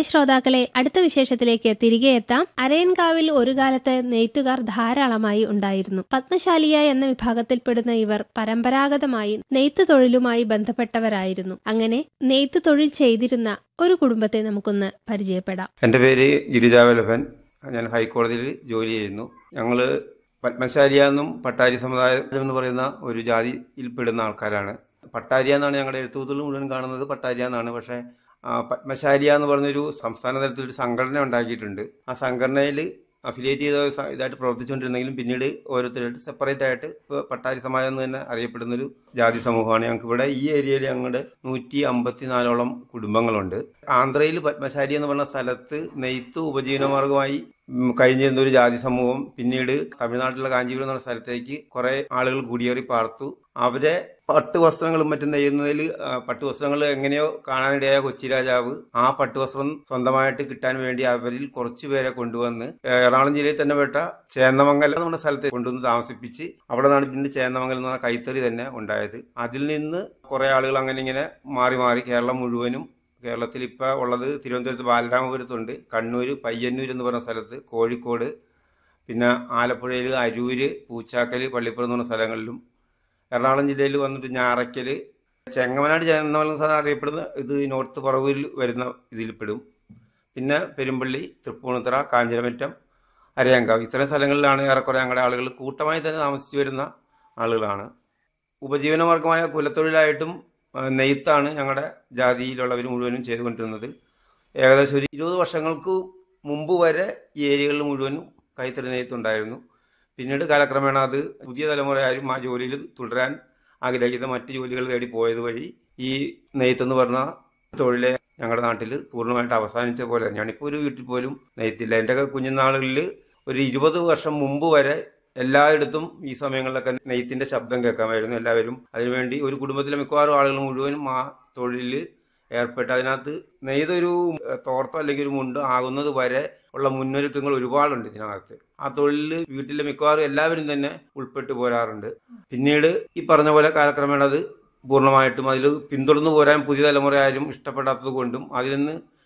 ശ്രോതാക്കളെ അടുത്ത വിശേഷത്തിലേക്ക് തിരികെ എത്താം അരയൻകാവിൽ ഒരു കാലത്ത് നെയ്ത്തുകാർ ധാരാളമായി ഉണ്ടായിരുന്നു പത്മശാലിയ എന്ന വിഭാഗത്തിൽപ്പെടുന്ന ഇവർ പരമ്പരാഗതമായി നെയ്ത്ത് തൊഴിലുമായി ബന്ധപ്പെട്ടവരായിരുന്നു അങ്ങനെ നെയ്ത്ത് തൊഴിൽ ചെയ്തിരുന്ന ഒരു കുടുംബത്തെ നമുക്കൊന്ന് പരിചയപ്പെടാം എൻ്റെ പേര് ഗിരിജാവല്ലഭൻ ഞാൻ ഹൈക്കോടതിയിൽ ജോലി ചെയ്യുന്നു ഞങ്ങൾ പത്മശാലിയ എന്നും പട്ടാരി സമുദായം എന്ന് പറയുന്ന ഒരു ജാതിയിൽപ്പെടുന്ന ആൾക്കാരാണ് പട്ടാരിയ എന്നാണ് ഞങ്ങളുടെ എഴുത്തുകൂത്തുകൾ മുഴുവൻ കാണുന്നത് പട്ടാരിയ എന്നാണ് പക്ഷേ ആ, പത്മശാലിയ എന്ന് പറഞ്ഞൊരു സംസ്ഥാന തലത്തിലൊരു സംഘടന ഉണ്ടാക്കിയിട്ടുണ്ട് ആ സംഘടനയിൽ അഫിലിയേറ്റ് ചെയ്ത ഒരു സ- ഇതായിട്ട് പ്രവർത്തിച്ചുകൊണ്ടിരുന്നെങ്കിലും പിന്നീട് ഓരോരുത്തരായിട്ട് സെപ്പറേറ്റ് ആയിട്ട് ഇപ്പോൾ പട്ടാരി സമാജം എന്ന് തന്നെ അറിയപ്പെടുന്നൊരു ജാതി സമൂഹമാണ് ഞങ്ങൾക്ക് ഇവിടെ ഈ ഏരിയയിൽ ഞങ്ങളുടെ നൂറ്റി അമ്പത്തിനാലോളം കുടുംബങ്ങളുണ്ട് ആന്ധ്രയിൽ പത്മശാലി എന്ന് പറഞ്ഞ സ്ഥലത്ത് നെയ്ത്ത് ഉപജീവനമാർഗമായി ഉം, കഴിഞ്ഞിരുന്ന ഒരു ജാതി സമൂഹം പിന്നീട് തമിഴ്നാട്ടിലെ കാഞ്ചീപുരം എന്ന സ്ഥലത്തേക്ക് കുറെ ആളുകൾ കുടിയേറി പാർത്തു അവരെ പട്ടുവസ്ത്രങ്ങളും മറ്റും നെയ്യുന്നതിൽ ആ, പട്ടുവസ്ത്രങ്ങൾ എങ്ങനെയോ കാണാനിടയായ കൊച്ചി രാജാവ് ആ പട്ടുവസ്ത്രം സ്വന്തമായിട്ട് കിട്ടാൻ വേണ്ടി അവരിൽ കുറച്ചു പേരെ കൊണ്ടുവന്ന് എറണാകുളം ജില്ലയിൽ തന്നെ പെട്ട ചേന്നമംഗലം എന്ന സ്ഥലത്ത് കൊണ്ടുവന്ന് താമസിപ്പിച്ച് അവിടെ നിന്നാണ് പിന്നീട് ചേന്നമംഗലം എന്ന് പറഞ്ഞ കൈത്തറി തന്നെ ഉണ്ടായത് അതിൽ നിന്ന് കുറെ ആളുകൾ അങ്ങനെ ഇങ്ങനെ മാറി മാറി കേരളം മുഴുവനും കേരളത്തിൽ ഇപ്പോൾ ഉള്ളത് തിരുവനന്തപുരത്ത് ബാലരാമപുരത്തുണ്ട് കണ്ണൂർ പയ്യന്നൂർ എന്ന് പറഞ്ഞ സ്ഥലത്ത് കോഴിക്കോട് പിന്നെ ആലപ്പുഴയിൽ അരൂര് പൂച്ചാക്കൽ പള്ളിപ്പുറം എന്ന് പറഞ്ഞ സ്ഥലങ്ങളിലും എറണാകുളം ജില്ലയിൽ വന്നിട്ട് ഞാറയ്ക്കൽ ചെങ്ങമനാട് ചേർന്ന സ്ഥലം അറിയപ്പെടുന്ന ഇത് നോർത്ത് പറവൂരിൽ വരുന്ന ഇതിൽപ്പെടും പിന്നെ പെരുമ്പള്ളി തൃപ്പൂണിത്തറ കാഞ്ഞിരമറ്റം അരയങ്കാവ് ഇത്തരം സ്ഥലങ്ങളിലാണ് ഏറെക്കുറെ ഞങ്ങളുടെ ആളുകൾ കൂട്ടമായി തന്നെ താമസിച്ചു വരുന്ന ആളുകളാണ് ഉപജീവനമാർഗമായ കുലത്തൊഴിലായിട്ടും ആ, നെയ്ത്താണ് ഞങ്ങളുടെ ജാതിയിലുള്ളവർ മുഴുവനും ചെയ്തുകൊണ്ടിരുന്നത് ഏകദേശം ഒരു ഇരുപത് വർഷങ്ങൾക്ക് മുമ്പ് വരെ ഈ ഏരിയകളിൽ മുഴുവനും കൈത്തറി നെയ്ത്തുണ്ടായിരുന്നു പിന്നീട് കാലക്രമേണ അത് പുതിയ തലമുറ ആരും ആ ജോലിയിൽ തുടരാൻ ആഗ്രഹിക്കുന്ന മറ്റ് ജോലികൾ തേടി പോയത് വഴി ഈ നെയ്ത്തെന്ന് പറഞ്ഞ തൊഴിലെ ഞങ്ങളുടെ നാട്ടിൽ പൂർണ്ണമായിട്ട് അവസാനിച്ച പോലെ ഞാനിപ്പോൾ ഒരു വീട്ടിൽ പോലും നെയ്ത്തില്ല എൻ്റെയൊക്കെ കുഞ്ഞുനാളുകളിൽ ഒരു ഇരുപത് വർഷം മുമ്പ് വരെ എല്ലായിടത്തും ഈ സമയങ്ങളിലൊക്കെ നെയ്ത്തിന്റെ ശബ്ദം കേൾക്കാമായിരുന്നു എല്ലാവരും അതിനുവേണ്ടി ഒരു കുടുംബത്തിലെ മിക്കവാറും ആളുകൾ മുഴുവനും ആ തൊഴിലിൽ ഏർപ്പെട്ട് അതിനകത്ത് നെയ്തൊരു ഏഹ്, തോർത്തോ അല്ലെങ്കിൽ ഒരു മുണ്ട് ആകുന്നത് വരെ ഉള്ള മുന്നൊരുക്കങ്ങൾ ഒരുപാടുണ്ട് ഇതിനകത്ത് ആ തൊഴിലിൽ വീട്ടിലെ മിക്കവാറും എല്ലാവരും തന്നെ ഉൾപ്പെട്ടു പോരാറുണ്ട് പിന്നീട് ഈ പറഞ്ഞ പോലെ കാലക്രമേണ അത് പൂർണ്ണമായിട്ടും അതിൽ പിന്തുടർന്നു പോരാൻ പുതിയ തലമുറ ആരും ഇഷ്ടപ്പെടാത്തത് കൊണ്ടും അതിൽ നിന്ന്